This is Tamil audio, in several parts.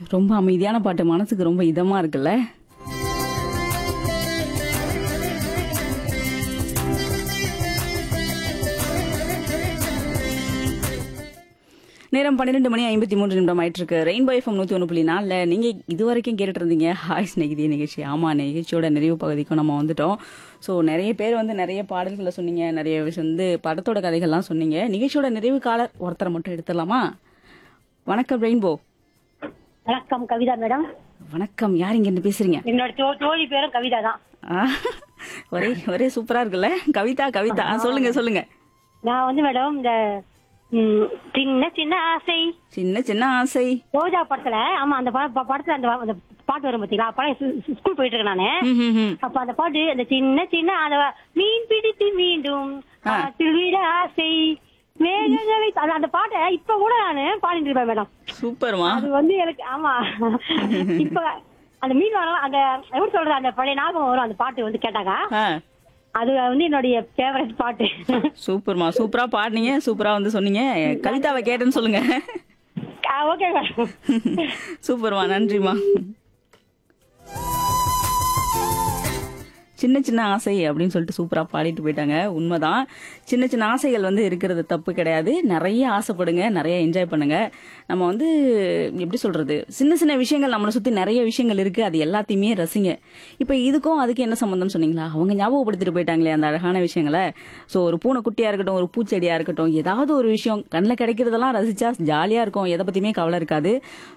ரொம்ப அமைதியான பாட்டு மனசுக்கு ரொம்ப இதமா இருக்குல்ல நேரம் பன்னிரெண்டு மணி ஐம்பத்தி மூன்று நிமிடம் ஆயிட்டு இருக்கு ரெயின்போ எஃப்எம் நூத்தி ஒன்று புள்ளி நாலில் நீங்க இது வரைக்கும் கேட்டுட்டு இருந்தீங்க ஹாய் ஸ்நேகிதி நிகழ்ச்சி ஆமா நிகழ்ச்சியோட நிறைவு பகுதிக்கும் நம்ம வந்துட்டோம் ஸோ நிறைய பேர் வந்து நிறைய பாடல்களை சொன்னீங்க நிறைய விஷயம் வந்து படத்தோட கதைகள்லாம் சொன்னீங்க நிகழ்ச்சியோட நிறைவு காலர் ஒருத்தரை மட்டும் எடுத்துடலாமா வணக்கம் ரெயின்போ வணக்கம் கவிதா மேடம் வணக்கம் யார் இங்க இருந்து பேசுறீங்க என்னோட தோ- தோழி பேரும் கவிதா தான் ஆ, ஒரே ஒரே சூப்பரா இருக்குல்ல கவிதா கவிதா ஆ, சொல்லுங்க சொல்லுங்க நான் வந்து மேடம் இந்த ம், சின்ன சின்ன ஆசை சின்ன சின்ன ஆசை ரோஜா படத்துல ஆமா அந்த பா- பா- படத்துல அந்த வ- அந்த பாட்டு வரும் பாத்தீங்களா அப்ப ஸ்கூல் போயிட்டு இருக்கேன் நானு ம், ம், ம். அப்ப அந்த பாட்டு அந்த சின்ன சின்ன அந்த மீன் பிடித்து மீண்டும் ஆ. காற்றில் விட ஆசை மேகங்களை அந்த- அந்த பாட்டை இப்ப கூட நானு பாடிட்டு இருப்பேன் மேடம் சூப்பர்மா அது வந்து எனக்கு ஆமா இப்ப அந்த மீன் வரும் அந்த எப்படி சொல்றது அந்த பழைய ஞாபகம் வரும் அந்த பாட்டு வந்து கேட்டாங்க ஆ அது வந்து என்னுடைய ஃபேவரட் பாட்டு சூப்பர்மா சூப்பரா பாடுனீங்க சூப்பரா வந்து சொன்னீங்க கவிதாவை கேட்டேன்னு சொல்லுங்க ஓகே மேடம் சூப்பர்மா நன்றிமா சின்ன சின்ன ஆசை அப்படின்னு சொல்லிட்டு சூப்பரா பாடிட்டு போயிட்டாங்க உண்மைதான் சின்ன சின்ன ஆசைகள் வந்து இருக்கிறது தப்பு கிடையாது நிறைய ஆசைப்படுங்க நிறைய என்ஜாய் பண்ணுங்க நம்ம வந்து எப்படி சொல்றது சின்ன சின்ன விஷயங்கள் நம்மளை சுத்தி நிறைய விஷயங்கள் இருக்கு அது எல்லாத்தையுமே ரசிங்க இப்ப இதுக்கும் அதுக்கு என்ன சம்பந்தம் சொன்னீங்களா அவங்க ஞாபகப்படுத்திட்டு போயிட்டாங்களே அந்த அழகான விஷயங்களை சோ ஒரு பூனை குட்டியா இருக்கட்டும் ஒரு பூச்செடியா இருக்கட்டும் ஏதாவது ஒரு விஷயம் கண்ணில் கிடைக்கிறதெல்லாம் ரசிச்சா ஜாலியா இருக்கும் எதை பத்தியுமே கவலை இருக்காது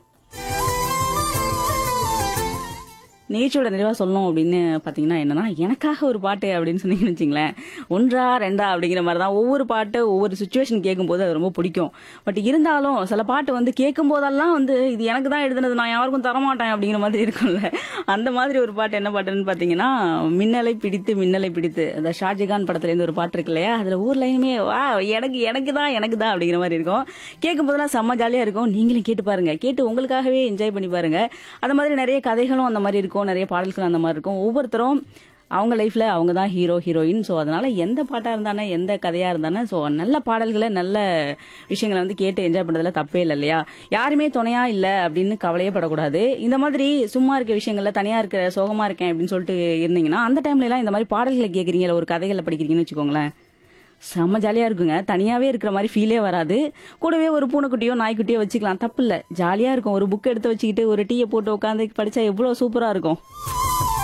நிகழ்ச்சியோட நிறைவா சொல்லணும் அப்படின்னு பாத்தீங்கன்னா என்னன்னா எனக்காக ஒரு பாட்டு அப்படின்னு சொன்னீங்கன்னு வச்சுங்களேன் ஒன்றா ரெண்டா அப்படிங்கிற மாதிரி தான் ஒவ்வொரு பாட்டு ஒவ்வொரு சுச்சுவேஷன் கேட்கும்போது அது ரொம்ப பிடிக்கும் பட் இருந்தாலும் சில பாட்டு வந்து கேட்கும் போதெல்லாம் வந்து இது எனக்கு தான் எழுதுனது நான் யாருக்கும் தரமாட்டேன் அப்படிங்கிற மாதிரி இருக்கும்ல அந்த மாதிரி ஒரு பாட்டு என்ன பாட்டுன்னு பாத்தீங்கன்னா மின்னலை பிடித்து மின்னலை பிடித்து அந்த ஷாஜகான் படத்துல இருந்து ஒரு பாட்டு இருக்கு இல்லையா அதுல ஊர் லைனுமே வா எனக்கு எனக்கு தான் எனக்கு தான் அப்படிங்கிற மாதிரி இருக்கும் கேட்கும் போதெல்லாம் செம்ம ஜாலியா இருக்கும் நீங்களும் கேட்டு பாருங்க கேட்டு உங்களுக்காகவே என்ஜாய் பண்ணி பாருங்க அந்த மாதிரி நிறைய கதைகளும் அந்த மாதிரி இருக்கும் நிறைய பாடல்களும் அந்த மாதிரி இருக்கும் ஒவ்வொருத்தரும் அவங்க லைஃப்ல அவங்க தான் ஹீரோ ஹீரோயின் ஸோ அதனால எந்த பாட்டா இருந்தானே எந்த கதையா இருந்தானே ஸோ நல்ல பாடல்களை நல்ல விஷயங்களை வந்து கேட்டு என்ஜாய் பண்றதுல தப்பே இல்லை இல்லையா யாருமே துணையா இல்லை அப்படின்னு கவலையே படக்கூடாது இந்த மாதிரி சும்மா இருக்க விஷயங்கள்ல தனியா இருக்க சோகமா இருக்கேன் அப்படின்னு சொல்லிட்டு இருந்தீங்கன்னா அந்த டைம்ல எல்லாம் இந்த மாதிரி பாடல்களை கேட்குறீங்க இல்ல ஒரு கதைகளை படிக்கிறீங்கன்னு வச்சுக்கோங்களேன் செம்ம ஜாலியா இருக்குங்க தனியாவே இருக்கிற மாதிரி ஃபீலே வராது கூடவே ஒரு பூனைக்குட்டியோ நாய்க்குட்டியோ வச்சுக்கலாம் தப்பு இல்ல ஜாலியா இருக்கும் ஒரு புக் எடுத்து வச்சுக்கிட்டு ஒரு டீயை போட்டு உட்காந்து படிச்சா எவ்வளவு சூப்பரா இருக்கும்